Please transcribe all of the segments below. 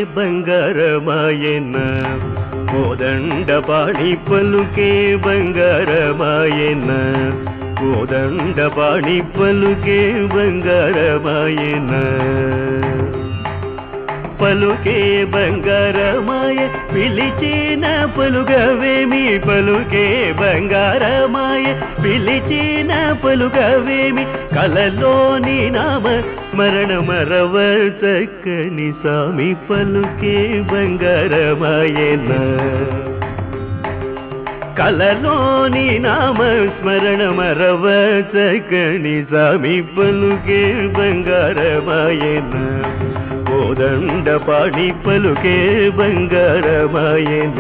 బంగారమాయన కోదండ పాణి పలుకే బంగారమాయన కోదండ పాణి పలుకే బంగారమాయన పలుకే బంగారమాయ పిలిచిన పలుగవేమి పలుకే బంగారమాయ పిలిచిన పలుగవేమి కలలోని నామ స్మరణ మరవ చక్కని స్వామి పలుకే బంగారమాయన కలలోని నామ స్మరణ మరవ చక్కని స్వామి పలుకే బంగారమాయన కోదండ పాడి పలుకే బంగారమాయన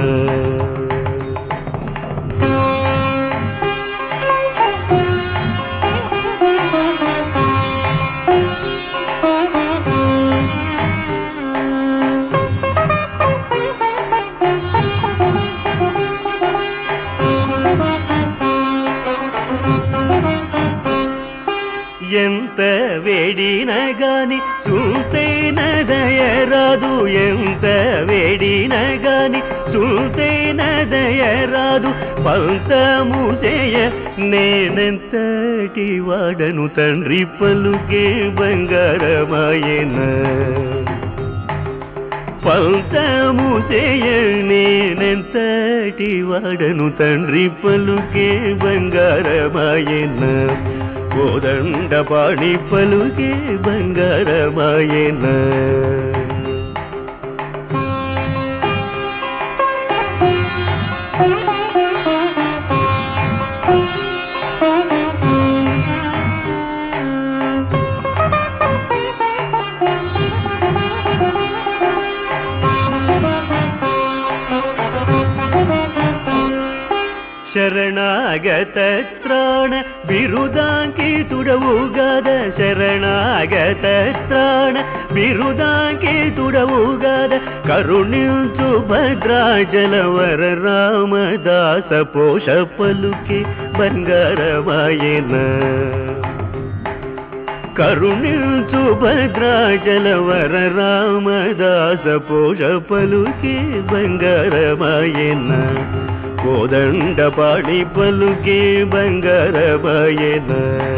ఎంత వేడిన గాని చూసైన దయరాదు ఎంత వేడిన గాని చూసైన దయరాదు పంతము చేయ నేనెంతటి వాడను తండ్రి పలుకే బంగారమాయన పంతము చేయ నేనెంతటి వాడను తండ్రి పలుకే బంగారమాయన కోదండ పాణి పలుకే బంగారమాయన ಶರಣಾಗತ ತ್ರಾಣ ಬಿರುದಾಂಕಿತುಡವುಗಾದ ಶರಣಾಗತ ತ್ರಾಣ ಬಿರುದಾಂಕಿತುಡವುಗಾದ ಕರುಣಿಂಚು ಭದ್ರಾಜಲವರ ರಾಮದಾಸ ಪೋಷ ಪಲುಕೆ ಬಂಗಾರವಾಯನ కరుణించు భద్రాచలవర రామదాస పోష పలుకే బంగారమాయన కోదండ పాడి పలుకే బంగారమాయన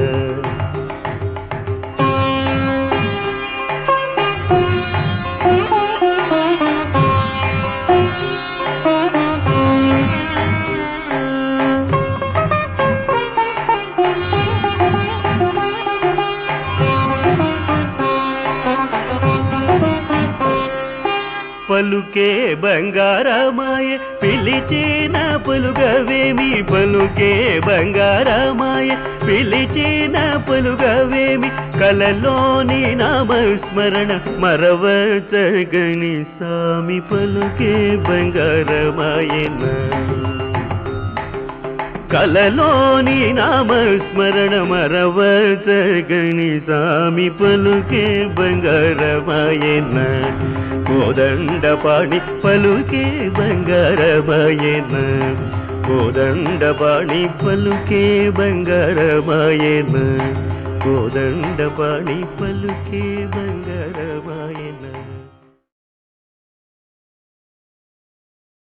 పలుకే బంగారమాయ పిలిచిన పలుగవేమి పలుకే బంగారమాయ పిలిచిన పలుగవేమి కలలోని నామస్మరణ మరవ సగని సామి పలుకే బంగారమాయన కలలోని నామస్మరణ మరవ సగని సామి పలుకే బంగారమాయన కోదండ పాణి పలుకే బంగారమాయన కోదండ పాణి పలుకే బంగారమాయన కోదండ పాణి పలుకే బంగార